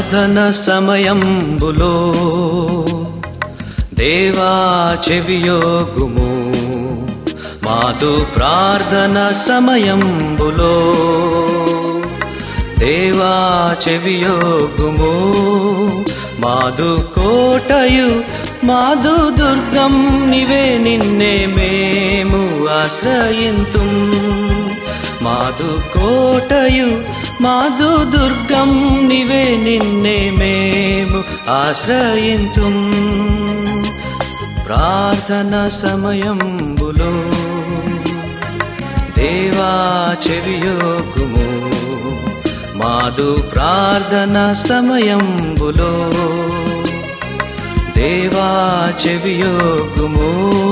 ప్రార్థన సమయంబులో దేవా చెవియోగుము మాదు ప్రార్థన సమయంబులో దేవా చెవియోగుము మాదు కోటయు మాదు దుర్గం నివే నిన్నే మేము ఆశ్రయింతుం మాదు కోటయు మాదు దుర్గం నివే నిన్నే మేము ఆశ్రయింతుం ప్రార్థన సమయంబులో దేవా చెవియోగుము మాదు ప్రార్థన సమయంబులో దేవా చెవియోగుము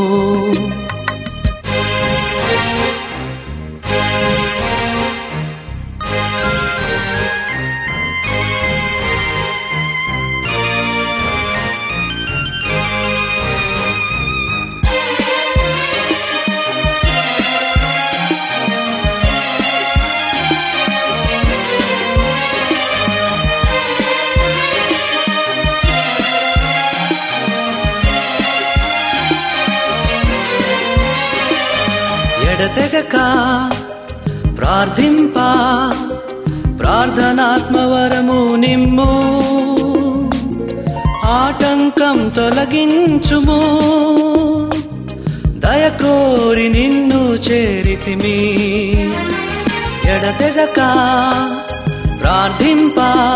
ఎడతెగక ప్రార్థింప ప్రార్థనాత్మవరము నిమ్ము ఆటంకం తొలగించుము దయకోరి నిన్ను చేరితిమి ఎడతెగక ప్రార్థింప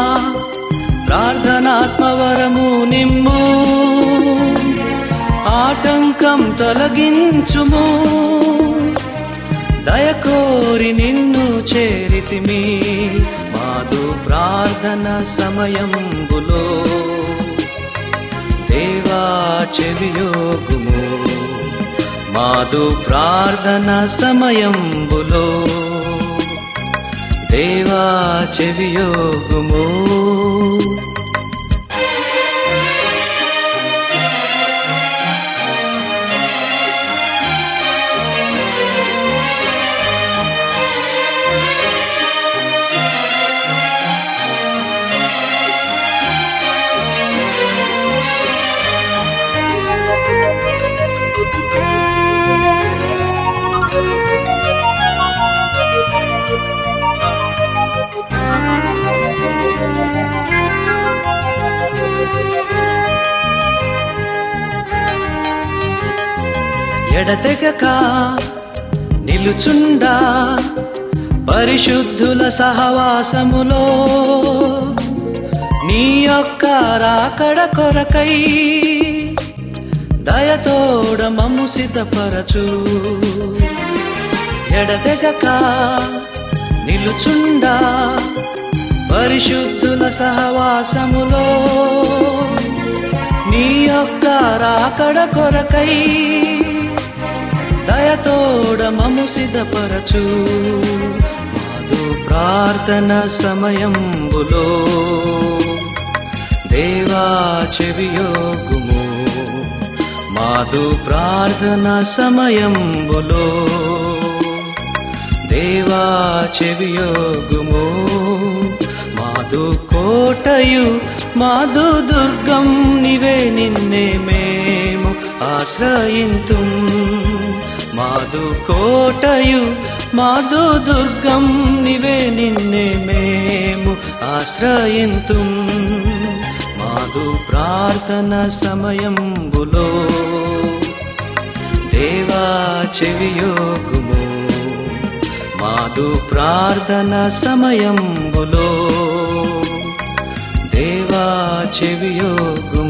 ప్రార్థనాత్మవరము నిమ్ము ఆటంకం తొలగించుము దయకోరి నిన్ను చేరితిమి మాదు ప్రార్థన సమయంబులో దేవా చెవియోగుము మాదు ప్రార్థన సమయంబులో దేవా చెవియోగుము ఎడతెగక నిలుచుండా పరిశుద్ధుల సహవాసములో నీ యొక్క రాకడ కొరకై దయతోడ మమ్ము సిద్ధపరచు ఎడతెగక నిలుచుండా పరిశుద్ధుల సహవాసములో నీ యొక్క రాకడ కొరకై దయతోడ మము సిద్ధపరచు మాదు ప్రార్థన సమయంబులో దేవా చెవియోగుము మాదు ప్రార్థన సమయంబులో దేవా చెవియోగుము మాదు కోటయు మాదు దుర్గం నివే నిన్నే మేము ఆశ్రయింతుం మాదు కోటయు మాదు దుర్గం నివే నిన్నే మేము ఆశ్రయింతుం మాదు ప్రార్థన సమయంబులో దేవా చెవియోగుము మాదు ప్రార్థన సమయంబులో దేవా చెవియోగు